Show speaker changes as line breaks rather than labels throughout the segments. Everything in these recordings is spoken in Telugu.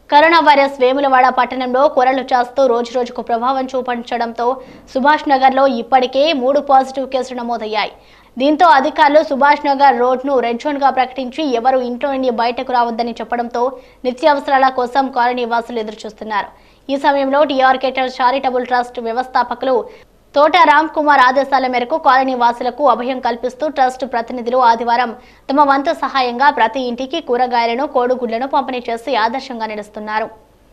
కరోనా వైరస్ వేములవాడ పట్టణంలో కొరలు చేస్తూ రోజు రోజుకు ప్రభావం చూపించడంతో సుభాష్ నగర్ లో ఇప్పటికే మూడు పాజిటివ్ కేసులు నమోదయ్యాయి దీంతో అధికారులు సుభాష్ నగర్ రోడ్ ను రెడ్ జోన్ గా ప్రకటించి ఎవరు ఇంట్లో నుండి బయటకు రావద్దని చెప్పడంతో నిత్యావసరాల కోసం కాలనీ వాసులు ఎదురుచూస్తున్నారు ఈ సమయంలో టీఆర్కే చారిటబుల్ ట్రస్ట్ వ్యవస్థాపకులు తోట రామ్ కుమార్ ఆదేశాల మేరకు కాలనీ వాసులకు అభయం కల్పిస్తూ ట్రస్ట్ ప్రతినిధులు ఆదివారం తమ వంతు సహాయంగా ప్రతి ఇంటికి కూరగాయలను కోడిగుడ్లను పంపిణీ చేసి ఆదర్శంగా నిలుస్తున్నారు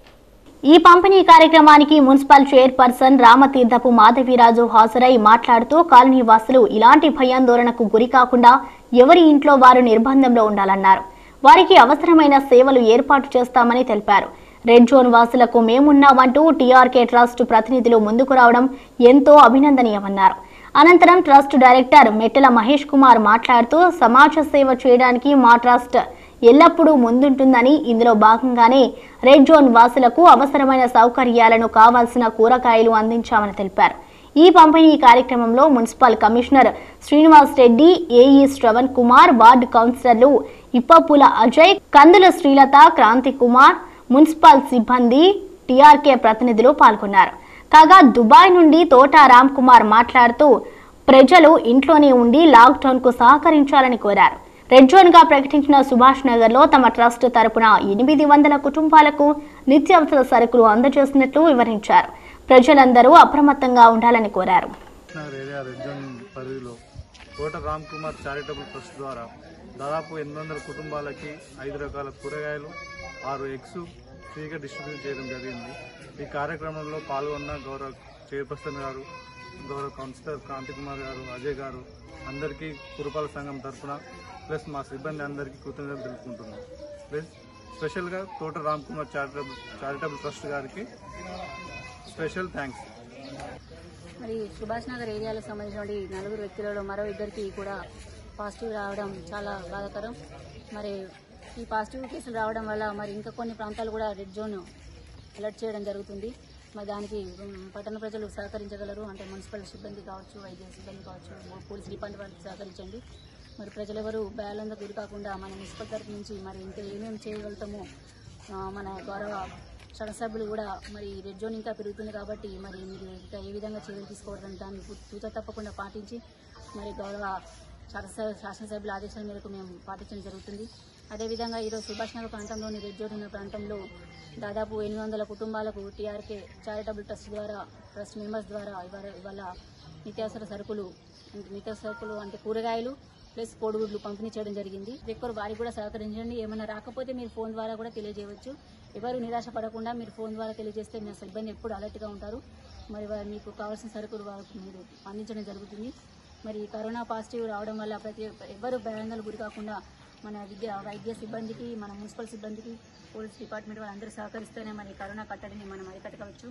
ఈ పంపిణీ కార్యక్రమానికి మున్సిపల్ చైర్పర్సన్ రామతీర్థపు మాధవిరాజు హాజరై మాట్లాడుతూ కాలనీ వాసులు ఇలాంటి భయాందోళనకు గురి కాకుండా ఎవరి ఇంట్లో వారు నిర్బంధంలో ఉండాలన్నారు వారికి అవసరమైన సేవలు ఏర్పాటు చేస్తామని తెలిపారు రెడ్ జోన్ వాసులకు మేమున్నామంటూ టీఆర్కే ట్రస్ట్ ప్రతినిధులు ముందుకు రావడం ఎంతో అభినందనీయమన్నారు అనంతరం ట్రస్ట్ డైరెక్టర్ మెట్టెల మహేష్ కుమార్ మాట్లాడుతూ సమాజ సేవ చేయడానికి మా ట్రస్ట్ ఎల్లప్పుడూ ముందుంటుందని ఇందులో భాగంగానే రెడ్ జోన్ వాసులకు అవసరమైన సౌకర్యాలను కావాల్సిన కూరగాయలు అందించామని తెలిపారు ఈ పంపిణీ కార్యక్రమంలో municipal commissioner Srinivas Reddy AE Shravan Kumar ward కౌన్సిలర్లు ఇప్పపుల అజయ్ కందుల శ్రీలత క్రాంతి కుమార్ మున్సిపల్ సిబ్బంది టీఆర్కే ప్రతినిధులు పాల్గొన్నారు కాగా దుబాయ్ నుండి తోట రామ్ కుమార్ మాట్లాడుతూ ప్రజలు ఇంట్లోనే ఉండి లాక్డౌన్ కు సహకరించాలని కోరారు రెడ్ జోన్ గా ప్రకటించిన సుభాష్ నగర్ లో తమ ట్రస్ట్ తరపున ఎనిమిది వందల కుటుంబాలకు నిత్యావసర సరుకులు అందజేసినట్లు వివరించారు ప్రజలందరూ అప్రమత్తంగా ఉండాలని కోరారు
నగర్ ఏరియా రెడ్ జోన్ పరిధిలో కోట రామ్ కుమార్ చారిటబుల్ ట్రస్ట్ ద్వారా దాదాపు ఎనిమిది వందల కుటుంబాలకి ఐదు రకాల కూరగాయలు ఆరు ఎగ్స్ ఫ్రీగా డిస్ట్రిబ్యూట్ చేయడం జరిగింది ఈ కార్యక్రమంలో పాల్గొన్న గౌరవ చైర్పర్సన్ గారు గౌరవ కౌన్సిలర్ కాంతి కుమార్ గారు అజయ్ గారు అందరికీ కురుపాల సంఘం తరఫున ప్లస్ మా సిబ్బంది అందరికీ కృతజ్ఞతలు తెలుపుకుంటున్నాం ప్లస్ స్పెషల్గా Thota Ram Kumar charitable charitable trust గారికి స్పెషల్ థ్యాంక్స్
మరి సుభాష్ నగర్ ఏరియాలో సంబంధించిన నలుగురు వ్యక్తులలో మరో ఇద్దరికి కూడా పాజిటివ్ రావడం చాలా బాధాకరం మరి ఈ పాజిటివ్ కేసులు రావడం వల్ల మరి ఇంకా కొన్ని ప్రాంతాలు కూడా రెడ్ జోన్ అలర్ట్ చేయడం జరుగుతుంది మరి దానికి ఉమ్, పట్టణ ప్రజలు సహకరించగలరు అంటే మున్సిపల్ సిబ్బంది కావచ్చు వైద్య సిబ్బంది కావచ్చు పోలీస్ డిపార్ట్మెంట్ వాళ్ళకి సహకరించండి మరి ప్రజలెవరూ భయాలందరూ గురి కాకుండా మన మున్సిపల్ తరఫు నుంచి మరి ఇంకా ఏమేమి చేయగలుగుతామో ఆ, మన గౌరవ సభ్యులు కూడా మరి రెడ్ జోన్ ఇంకా పెరుగుతుంది కాబట్టి మరి మీరు ఇంకా ఏ విధంగా చర్యలు తీసుకోవడం దాన్ని తూచ తప్పకుండా పాటించి మరి గౌరవ శాసన శాసనసభ్యుల ఆదేశాల మేరకు మేము పాటించడం జరుగుతుంది అదేవిధంగా ఈరోజు సుభాష్ నగర్ ప్రాంతంలోని రెడ్ జోన్ ఉన్న ప్రాంతంలో దాదాపు ఎనిమిది వందల కుటుంబాలకు టీఆర్కే చారిటబుల్ ట్రస్ట్ ద్వారా ట్రస్ట్ మెంబర్స్ ద్వారా ఇవాళ ఇవాళ నిత్యావసర సరుకులు అంటే నిత్యావసర సరుకులు అంటే కూరగాయలు ప్లస్ కోడిగుడ్లు పంపిణీ చేయడం జరిగింది ఎక్కువ వారికి కూడా సహకరించండి ఏమైనా రాకపోతే మీరు ఫోన్ ద్వారా కూడా తెలియజేయవచ్చు ఎవరు నిరాశ పడకుండా మీరు ఫోన్ ద్వారా తెలియజేస్తే మీ సిబ్బంది ఎప్పుడు అలర్ట్గా ఉంటారు మరి వారు మీకు కావాల్సిన సరుకులు వారికి మీరు అందించడం జరుగుతుంది మరి ఈ కరోనా పాజిటివ్ రావడం వల్ల ప్రతి ఎవరు భయాందోళనకు గురి కాకుండా మన విద్య వైద్య సిబ్బందికి మన మున్సిపల్ సిబ్బందికి పోలీస్ డిపార్ట్మెంట్ వాళ్ళందరూ సహకరిస్తేనే మరి ఈ కరోనా కట్టడిని మనం అరికట్టవచ్చు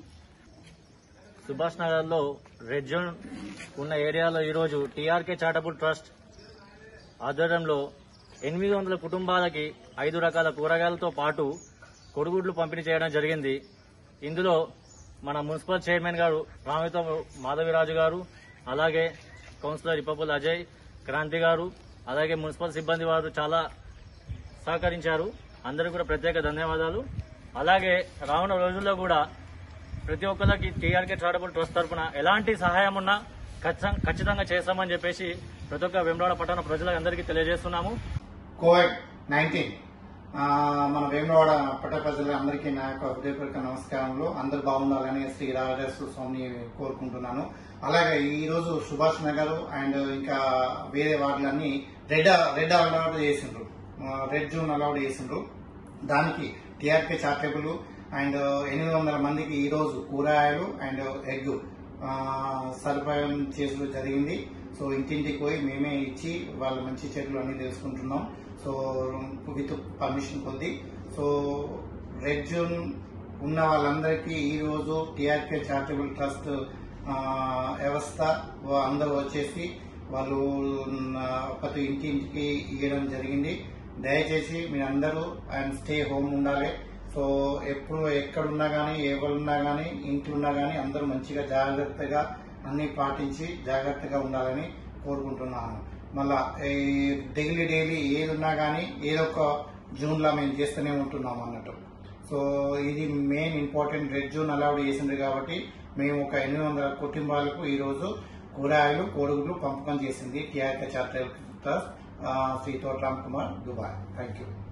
సుభాష్ నగర్ లో రెడ్ జోన్ ఉన్న ఏరియాలో ఈరోజు టీఆర్కే చారిటబుల్ ట్రస్ట్ ఆధ్వర్యంలో ఎనిమిది వందల కుటుంబాలకి ఐదు రకాల కూరగాయలతో పాటు కొడుగుడ్లు పంపిణీ చేయడం జరిగింది ఇందులో మన మున్సిపల్ చైర్మన్ గారు రామిత మాధవిరాజు గారు అలాగే కౌన్సిలర్ ఇప్పపుల్ అజయ్ క్రాంతి గారు అలాగే మున్సిపల్ సిబ్బంది వారు చాలా సహకరించారు అందరికీ కూడా ప్రత్యేక ధన్యవాదాలు అలాగే రానున్న రోజుల్లో కూడా ప్రతి ఒక్కరికి టీఆర్కే చారిటబుల్ ట్రస్ట్ తరఫున ఎలాంటి సహాయం ఉన్నా ఖచ్చితం- ఖచ్చితంగా చేస్తామని చెప్పేసి ప్రతి ఒక్క వెంబడ పట్టణ ప్రజలందరికీ తెలియజేస్తున్నాము
కోవిడ్ నైన్టీన్ మన వేమవాడ పట్ట ప్రజలందరికీ నా యొక్క హృదయపూర్వక నమస్కారములు అందరు బాగుండాలని శ్రీ రాజేశ్వర స్వామిని కోరుకుంటున్నాను అలాగే ఈ రోజు సుభాష్ నగర్ అండ్ ఇంకా వేరే వాటిలన్నీ రెడ్ రెడ్ అలౌడ్ చేసిండ్రు రెడ్ జోన్ అలౌడ్ చేసిండ్రు దానికి టీఆర్కే చారిటబుల్ అండ్ ఎనిమిది వందల మందికి ఈ రోజు కూరగాయలు అండ్ ఎగ్ సదుపాయం చేసుడు జరిగింది సో ఇంటింటికి పోయి మేమే ఇచ్చి వాళ్ళ మంచి చెట్లు అన్ని తెలుసుకుంటున్నాం సో విత్ పర్మిషన్ కొద్ది సో రెడ్ జోన్ ఉన్న వాళ్ళందరికీ ఈ రోజు టీఆర్కే చారిటబుల్ ట్రస్ట్ ఆ, వ్యవస్థ వా- అందరూ వచ్చేసి వాళ్ళు ఆ, ప్రతి ఇంటింటికి ఇవ్వడం జరిగింది దయచేసి మీరందరూ అండ్ స్టే హోమ్ ఉండాలి సో ఎప్పుడు ఎక్కడున్నా గానీ ఎవరున్నా గానీ ఇంట్లో ఉన్నా గానీ అందరూ మంచిగా జాగ్రత్తగా అన్ని పాటించి జాగ్రత్తగా ఉండాలని కోరుకుంటున్నాను మళ్ళా ఈ డైలీ డైలీ ఏది ఉన్నా గానీ ఏదో ఒక జూన్ లో మేము చేస్తూనే ఉంటున్నాం అన్నట్టు సో ఇది main important red zone allowed చేసింది కాబట్టి మేము ఒక ఎనిమిది వందల కుటుంబాలకు ఈ రోజు కూరగాయలు కోడుగులు పంపకం చేసింది TRK charitable trust Shri Thota Ram Kumar Dubai thank you